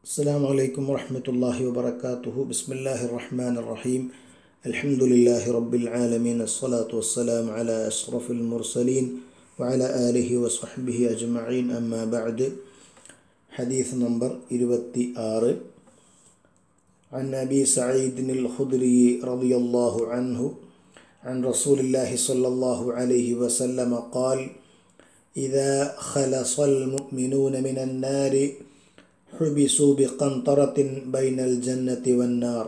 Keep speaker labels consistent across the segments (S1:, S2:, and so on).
S1: السلام عليكم ورحمة الله وبركاته بسم الله الرحمن الرحيم الحمد لله رب العالمين الصلاة والسلام على أشرف المرسلين وعلى آله وصحبه أجمعين أما بعد حديث نمبر 26 عن أبي سعيد الخدري رضي الله عنه عن رسول الله صلى الله عليه وسلم قال إذا خلص المؤمنون من النار حبسوا بقنطرة بين الجنة والنار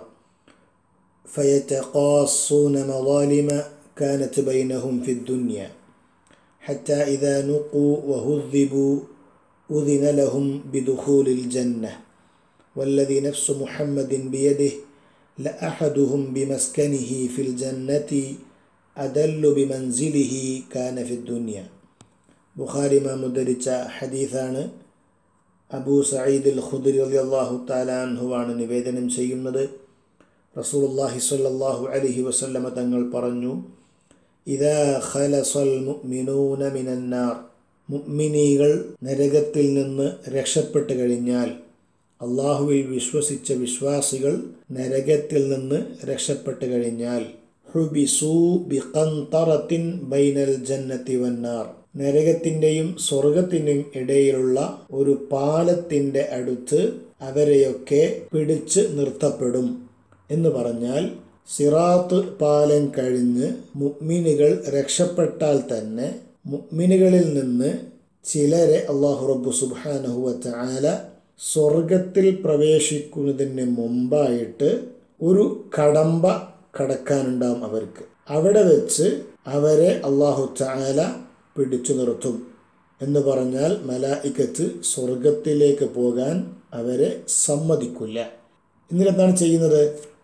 S1: فيتقاصون مظالم كانت بينهم في الدنيا حتى إذا نقوا وهذبوا أذن لهم بدخول الجنة والذي نفس محمد بيده لأحدهم بمسكنه في الجنة أدل بمنزله كان في الدنيا ബുഖാരി മാം ഉദ്ധരിച്ച ഹദീസാണ് അബൂ സയ്യിദ് അൽ ഖുദരി അള്ളാഹു താലാൻഹുവാണ് നിവേദനം ചെയ്യുന്നത് റസൂലുള്ളാഹി സ്വല്ലല്ലാഹു അലൈഹി വസല്ലമ തങ്ങൾ പറഞ്ഞു ഇദാ ഖലസൽ മുഅ്മിനൂന മിനന്നാർ മുഅ്മിനീകൾ നരകത്തിൽ നിന്ന് രക്ഷപ്പെട്ടു കഴിഞ്ഞാൽ അള്ളാഹുവിൽ വിശ്വസിച്ച വിശ്വാസികൾ നരകത്തിൽ നിന്ന് രക്ഷപ്പെട്ടു കഴിഞ്ഞാൽ ഹുബിസു ബിഖന്തറത്തിൻ ബൈനൽ ജന്നത്തി വന്നാർ നരകത്തിൻ്റെയും സ്വർഗത്തിൻ്റെയും ഇടയിലുള്ള ഒരു പാലത്തിൻ്റെ അടുത്ത് അവരെയൊക്കെ പിടിച്ച് നിർത്തപ്പെടും എന്ന് പറഞ്ഞാൽ സിറാത്ത് പാലം കഴിഞ്ഞ് മുഅ്മിനുകൾ രക്ഷപ്പെട്ടാൽ തന്നെ മുഅ്മിനുകളിൽ നിന്ന് ചിലരെ അള്ളാഹു റബ്ബു സുബ്ഹാനഹുവത്ത ആല സ്വർഗത്തിൽ പ്രവേശിക്കുന്നതിന് മുമ്പായിട്ട് ഒരു കടമ്പ കടക്കാനുണ്ടാവും അവർക്ക് അവിടെ വെച്ച് അവരെ അള്ളാഹു ചാല പിടിച്ചു നിർത്തും എന്ന് പറഞ്ഞാൽ മലായിക്കത്ത് സ്വർഗത്തിലേക്ക് പോകാൻ അവരെ സമ്മതിക്കില്ല എന്നിട്ടെന്താണ് ചെയ്യുന്നത്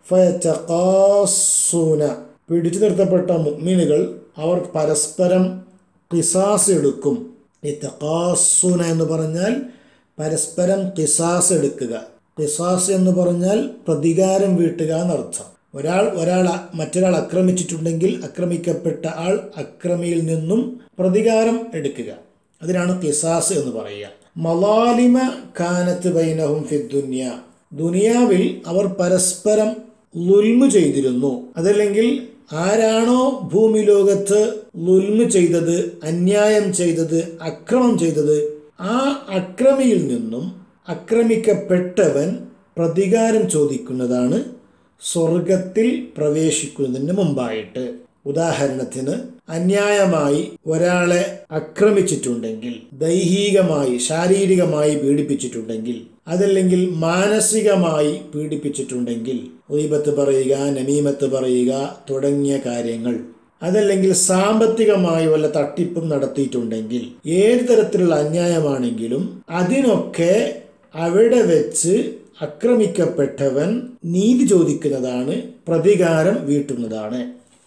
S1: ഫയച്ചൂന പിടിച്ചു നിർത്തപ്പെട്ട മുഗ്മിനുകൾ അവർ പരസ്പരം കിസാസ് എടുക്കും ഈ തക്കാസൂന എന്ന് പറഞ്ഞാൽ പരസ്പരം കിസാസ് എടുക്കുക കിസാസ് എന്ന് പറഞ്ഞാൽ പ്രതികാരം വീട്ടുക എന്നർത്ഥം ഒരാൾ ഒരാൾ മറ്റൊരാൾ ആക്രമിച്ചിട്ടുണ്ടെങ്കിൽ ആക്രമിക്കപ്പെട്ട ആൾ അക്രമിയിൽ നിന്നും പ്രതികാരം എടുക്കുക അതിനാണ് കിസാസ് എന്ന് പറയുക മലാലിമ കാനത്ത് ബൈനഹും ഫിദ്ദുന്യ ദുനിയാവിൽ അവർ പരസ്പരം ലുൽമു ചെയ്തിരുന്നു അതല്ലെങ്കിൽ ആരാണോ ഭൂമി ലോകത്ത് ലുൽമു ചെയ്തത് അന്യായം ചെയ്തത് അക്രമം ചെയ്തത് ആ അക്രമിയിൽ നിന്നും അക്രമിക്കപ്പെട്ടവൻ പ്രതികാരം ചോദിക്കുന്നതാണ് സ്വർഗത്തിൽ പ്രവേശിക്കുന്നതിന് മുമ്പായിട്ട് ഉദാഹരണത്തിന് അന്യായമായി ഒരാളെ ആക്രമിച്ചിട്ടുണ്ടെങ്കിൽ ദൈഹികമായി ശാരീരികമായി പീഡിപ്പിച്ചിട്ടുണ്ടെങ്കിൽ അതല്ലെങ്കിൽ മാനസികമായി പീഡിപ്പിച്ചിട്ടുണ്ടെങ്കിൽ ഒയ്ബത്ത് പറയുക നമീമത്ത് പറയുക തുടങ്ങിയ കാര്യങ്ങൾ അതല്ലെങ്കിൽ സാമ്പത്തികമായി വല്ല തട്ടിപ്പും നടത്തിയിട്ടുണ്ടെങ്കിൽ ഏത് തരത്തിലുള്ള അന്യായമാണെങ്കിലും അതിനൊക്കെ അവിടെ വെച്ച് ആക്രമിക്കപ്പെട്ടവൻ നീതി ചോദിക്കുന്നതാണ് പ്രതികാരം വീട്ടുന്നതാണ്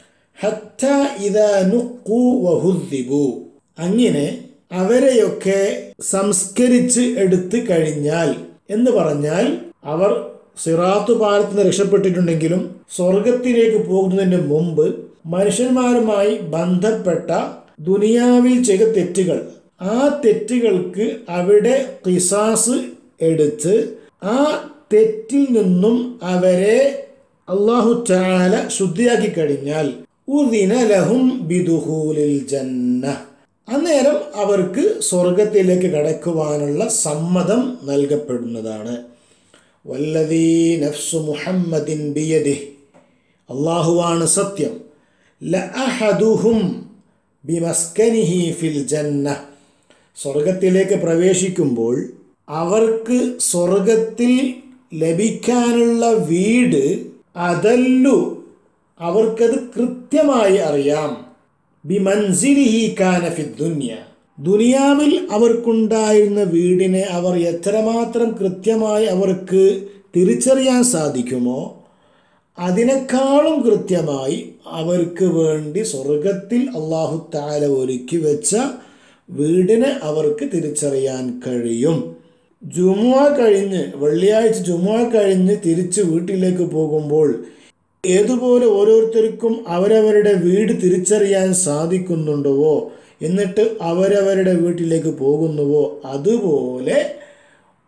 S1: അങ്ങനെ അവരെയൊക്കെ സംസ്കരിച്ച് എടുത്തു കഴിഞ്ഞാൽ എന്ന് പറഞ്ഞാൽ അവർ സിറാത്തു പാലത്ത് നിന്ന് രക്ഷപ്പെട്ടിട്ടുണ്ടെങ്കിലും സ്വർഗത്തിലേക്ക് പോകുന്നതിന് മുമ്പ് മനുഷ്യന്മാരുമായി ബന്ധപ്പെട്ട ദുനിയാവിൽ ചെയ്ത തെറ്റുകൾ ആ തെറ്റുകൾക്ക് അവിടെ കിസാസ് എടുത്ത് ആ തെറ്റിൽ നിന്നും അവരെ അള്ളാഹു ചാല ശുദ്ധിയാക്കി കഴിഞ്ഞാൽ ഉദിനലഹും ബിദുഹൂലിൽ ജന്ന അന്നേരം അവർക്ക് സ്വർഗത്തിലേക്ക് കടക്കുവാനുള്ള സമ്മതം നൽകപ്പെടുന്നതാണ് വല്ലതീ നഫ്സു മുഹമ്മദിൻ ബിയദി അള്ളാഹുവാണ് സത്യം ലഅഹദുഹും ബിമസ്കനിഹി ഫിൽ ജന്ന സ്വർഗത്തിലേക്ക് പ്രവേശിക്കുമ്പോൾ അവർക്ക് സ്വർഗത്തിൽ ലഭിക്കാനുള്ള വീട് അതല്ലു അവർക്കത് കൃത്യമായി അറിയാം ബിമൻസിലിഹി കാനഫി ദുന്യ ദുനിയാവിൽ അവർക്കുണ്ടായിരുന്ന വീടിനെ അവർ എത്രമാത്രം കൃത്യമായി അവർക്ക് തിരിച്ചറിയാൻ സാധിക്കുമോ അതിനേക്കാളും കൃത്യമായി അവർക്ക് വേണ്ടി സ്വർഗത്തിൽ അള്ളാഹു താല ഒരുക്കി വെച്ച വീടിനെ അവർക്ക് തിരിച്ചറിയാൻ കഴിയും ജുമുഅ കഴിഞ്ഞ് വെള്ളിയാഴ്ച ജുമുഅ കഴിഞ്ഞ് തിരിച്ച് വീട്ടിലേക്ക് പോകുമ്പോൾ ഏതുപോലെ ഓരോരുത്തർക്കും അവരവരുടെ വീട് തിരിച്ചറിയാൻ സാധിക്കുന്നുണ്ടോ എന്നിട്ട് അവരവരുടെ വീട്ടിലേക്ക് പോകുന്നുവോ അതുപോലെ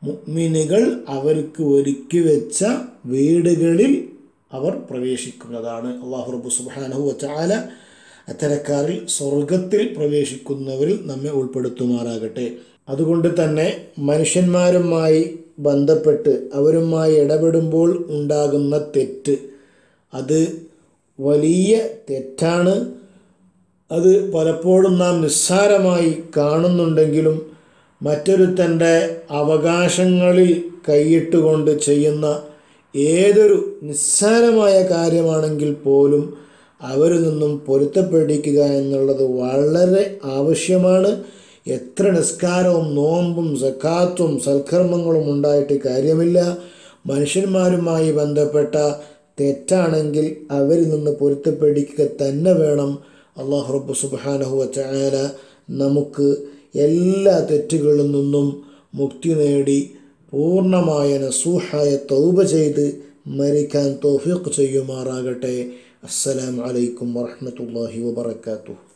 S1: മുഅ്മിനുകൾ അവർക്ക് ഒരുക്കി വെച്ച വീടുകളിൽ അവർ പ്രവേശിക്കുന്നതാണ് അള്ളാഹു റബ്ബു സുബ്ഹാനഹു വതആല അത്തരക്കാരിൽ സ്വർഗത്തിൽ പ്രവേശിക്കുന്നവരിൽ നമ്മെ ഉൾപ്പെടുത്തുമാറാകട്ടെ അതുകൊണ്ട് തന്നെ മനുഷ്യന്മാരുമായി ബന്ധപ്പെട്ട് അവരുമായി ഇടപെടുമ്പോൾ ഉണ്ടാകുന്ന തെറ്റ് അത് വലിയ തെറ്റാണ് അത് പലപ്പോഴും നാം നിസ്സാരമായി കാണുന്നുണ്ടെങ്കിലും മറ്റൊരുത്തൻ്റെ അവകാശങ്ങളിൽ കൈയിട്ടുകൊണ്ട് ചെയ്യുന്ന ഏതൊരു നിസ്സാരമായ കാര്യമാണെങ്കിൽ പോലും അവരിൽ നിന്നും പൊരുത്തപ്പെടിക്കുക എന്നുള്ളത് വളരെ ആവശ്യമാണ് എത്ര നിസ്കാരവും നോമ്പും സക്കാത്തും സൽക്കർമ്മങ്ങളും ഉണ്ടായിട്ട് കാര്യമില്ല മനുഷ്യന്മാരുമായി ബന്ധപ്പെട്ട തെറ്റാണെങ്കിൽ അവരിൽ നിന്ന് പൊരുത്തപ്പെടിക്കുക തന്നെ വേണം അള്ളാഹു റബ്ബ് സുബ്ഹാനഹു വതആല നമുക്ക് എല്ലാ തെറ്റുകളിൽ നിന്നും മുക്തി നേടി പൂർണ്ണമായ നസൂഹായ തൗബ ചെയ്ത് മരിക്കാൻ തൗഫീഖ് ചെയ്യുമാറാകട്ടെ അസ്സലാമു അലൈക്കും വറഹ്മത്തുള്ളാഹി വബറകാതുഹു